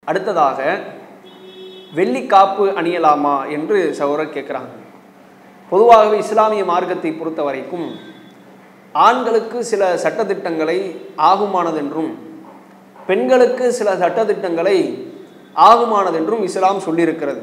அடுத்ததாக வெள்ளி காப்பு அணியலாமா என்று சகோதரர் கேட்குறாங்க பொதுவாகவே இஸ்லாமிய மார்க்கத்தை பொறுத்த வரைக்கும் ஆண்களுக்கு சில சட்டத்திட்டங்களை ஆகுமானதென்றும் பெண்களுக்கு சில சட்டத்திட்டங்களை ஆகுமானதென்றும் இஸ்லாம் சொல்லியிருக்கிறது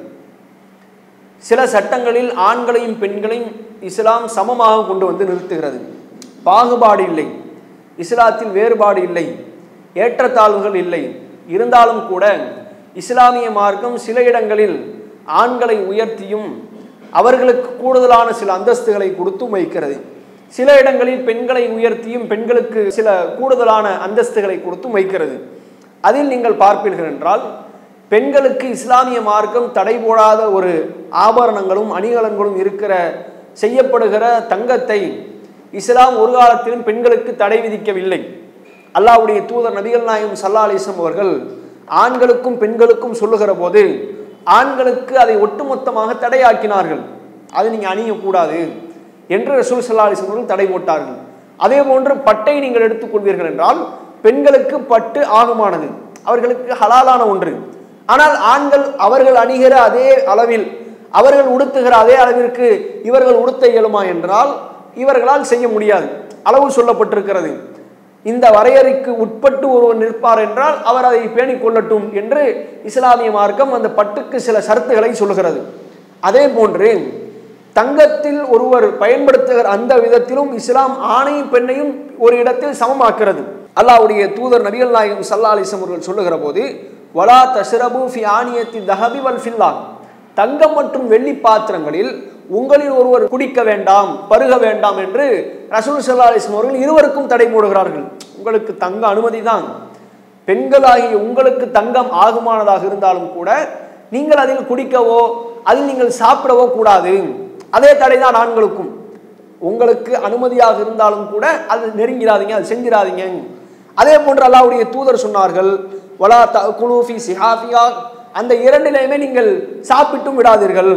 சில சட்டங்களில் ஆண்களையும் பெண்களையும் இஸ்லாம் சமமாக கொண்டு வந்து நிறுத்துகிறது பாகுபாடு இல்லை இஸ்லாத்தில் வேறுபாடு இல்லை ஏற்றத்தாழ்வுகள் இல்லை இருந்தாலும் கூட இஸ்லாமிய மார்க்கம் சில இடங்களில் ஆண்களை உயர்த்தியும் அவர்களுக்கு கூடுதலான சில அந்தஸ்துகளை கொடுத்தும் வைக்கிறது சில இடங்களில் பெண்களை உயர்த்தியும் பெண்களுக்கு சில கூடுதலான அந்தஸ்துகளை கொடுத்தும் வைக்கிறது அதில் நீங்கள் பார்ப்பீர்கள் என்றால் பெண்களுக்கு இஸ்லாமிய மார்க்கம் தடை போடாத ஒரு ஆபரணங்களும் அணிகலன்களும் இருக்கிற செய்யப்படுகிற தங்கத்தை இஸ்லாம் ஒரு காலத்திலும் பெண்களுக்கு தடை விதிக்கவில்லை அல்லாஹ்வுடைய தூதர் நபிகள் நாயகம் சல்லா அலிஸ்லாம் அவர்கள் ஆண்களுக்கும் பெண்களுக்கும் சொல்லுகிற போது ஆண்களுக்கு அதை ஒட்டுமொத்தமாக தடையாக்கினார்கள் அது நீங்கள் அணியக்கூடாது என்று ரசூல் சல்லா அலிஸ்லாம் அவர்கள் தடை போட்டார்கள் அதே போன்று பட்டை நீங்கள் எடுத்துக்கொள்வீர்கள் என்றால் பெண்களுக்கு பட்டு ஆகுமானது அவர்களுக்கு ஹலாலான ஒன்று ஆனால் ஆண்கள் அவர்கள் அணிகிற அதே அளவில் அவர்கள் உடுத்துகிற அதே அளவிற்கு இவர்கள் உடுத்த இயலுமா என்றால் இவர்களால் செய்ய முடியாது அளவு சொல்லப்பட்டிருக்கிறது இந்த வரையறைக்கு உட்பட்டு ஒருவர் நிற்பார் என்றால் அவர் அதை பேணிக் கொள்ளட்டும் என்று இஸ்லாமிய மார்க்கம் அந்த பட்டுக்கு சில சரத்துகளை சொல்லுகிறது அதே போன்று தங்கத்தில் ஒருவர் பயன்படுத்துகிற அந்த விதத்திலும் இஸ்லாம் ஆணையும் பெண்ணையும் ஒரு இடத்தில் சமமாக்கிறது அல்லாஹ்வுடைய தூதர் நபிகள் நாயகம் சல்லா அலிசம் அவர்கள் சொல்லுகிற போது வலா தஷ்ரபு ஃபி ஆனியத்தி தஹபி வல் ஃபில்லான் தங்கம் மற்றும் வெள்ளி பாத்திரங்களில் உங்களில் ஒருவர் குடிக்க வேண்டாம் பருக வேண்டாம் என்று ரசூல் சல்லா அலிஸ்லாம் அவர்கள் இருவருக்கும் தடை போடுகிறார்கள் உங்களுக்கு தங்க அனுமதி தான் பெண்களாகிய உங்களுக்கு தங்கம் ஆகுமானதாக இருந்தாலும் கூட நீங்கள் அதில் குடிக்கவோ அதில் நீங்கள் சாப்பிடவோ கூடாது அதே தடை தான் ஆண்களுக்கும் உங்களுக்கு அனுமதியாக இருந்தாலும் கூட அது நெருங்கிறாதீங்க அது செஞ்சிடாதீங்க அதே போன்று அல்லாவுடைய தூதர் சொன்னார்கள் வலா த குலூஃபி சிஹாஃபியா அந்த இரண்டிலையுமே நீங்கள் சாப்பிட்டும் விடாதீர்கள்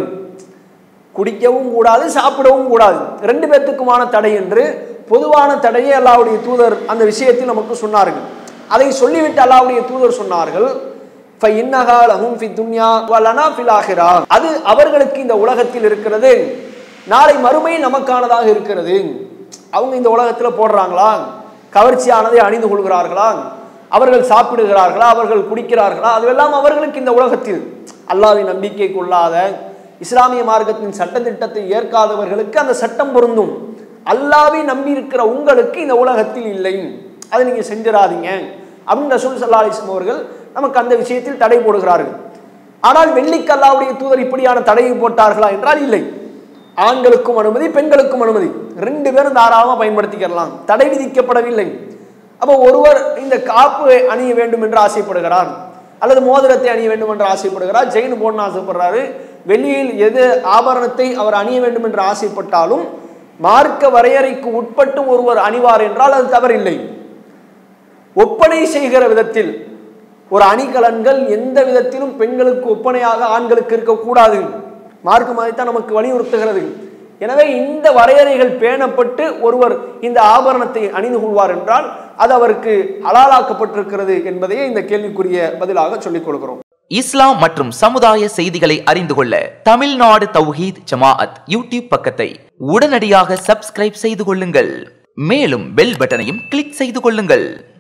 குடிக்கவும் கூடாது சாப்பிடவும் கூடாது ரெண்டு பேர்த்துக்குமான தடை என்று பொதுவான தடையை அல்லாவுடைய தூதர் அந்த விஷயத்தில் நமக்கு சொன்னார்கள் அதை சொல்லிவிட்டு அல்லாவுடைய தூதர் சொன்னார்கள் அது அவர்களுக்கு இந்த உலகத்தில் இருக்கிறது நாளை மறுமை நமக்கானதாக இருக்கிறது அவங்க இந்த உலகத்தில் போடுறாங்களா கவர்ச்சியானதை அணிந்து கொள்கிறார்களா அவர்கள் சாப்பிடுகிறார்களா அவர்கள் குடிக்கிறார்களா அதுவெல்லாம் அவர்களுக்கு இந்த உலகத்தில் அல்லாவின் நம்பிக்கை கொள்ளாத இஸ்லாமிய மார்க்கத்தின் சட்டத்திட்டத்தை ஏற்காதவர்களுக்கு அந்த சட்டம் பொருந்தும் அல்லாவை நம்பி இருக்கிற உங்களுக்கு இந்த உலகத்தில் இல்லை அதை நீங்க செஞ்சிடாதீங்க அப்படின்னு ரசூல் சல்லா அலிஸ்லாம் அவர்கள் நமக்கு அந்த விஷயத்தில் தடை போடுகிறார்கள் ஆனால் வெள்ளிக்கு அல்லாவுடைய தூதர் இப்படியான தடையை போட்டார்களா என்றால் இல்லை ஆண்களுக்கும் அனுமதி பெண்களுக்கும் அனுமதி ரெண்டு பேரும் தாராளமாக பயன்படுத்திக்கலாம் தடை விதிக்கப்படவில்லை அப்போ ஒருவர் இந்த காப்பு அணிய வேண்டும் என்று ஆசைப்படுகிறார் அல்லது மோதிரத்தை அணிய வேண்டும் என்று ஆசைப்படுகிறார் ஜெயின் போடணும் ஆசைப்படுறாரு வெளியில் எது ஆபரணத்தை அவர் அணிய வேண்டும் என்று ஆசைப்பட்டாலும் மார்க்க வரையறைக்கு உட்பட்டு ஒருவர் அணிவார் என்றால் அது தவறில்லை ஒப்பனை செய்கிற விதத்தில் ஒரு அணிகலன்கள் எந்த விதத்திலும் பெண்களுக்கு ஒப்பனையாக ஆண்களுக்கு இருக்கக்கூடாது மார்க்கம் அதைத்தான் நமக்கு வலியுறுத்துகிறது எனவே இந்த வரையறைகள் பேணப்பட்டு ஒருவர் இந்த ஆபரணத்தை அணிந்து கொள்வார் என்றால் அது அவருக்கு ஹலாலாக்கப்பட்டிருக்கிறது என்பதையே இந்த கேள்விக்குரிய பதிலாக சொல்லிக் கொள்கிறோம் இஸ்லாம் மற்றும் சமுதாய செய்திகளை அறிந்து கொள்ள தமிழ்நாடு தௌஹீத் ஜமாஅத் யூடியூப் பக்கத்தை உடனடியாக சப்ஸ்கிரைப் செய்து கொள்ளுங்கள் மேலும் பெல் பட்டனையும் கிளிக் செய்து கொள்ளுங்கள்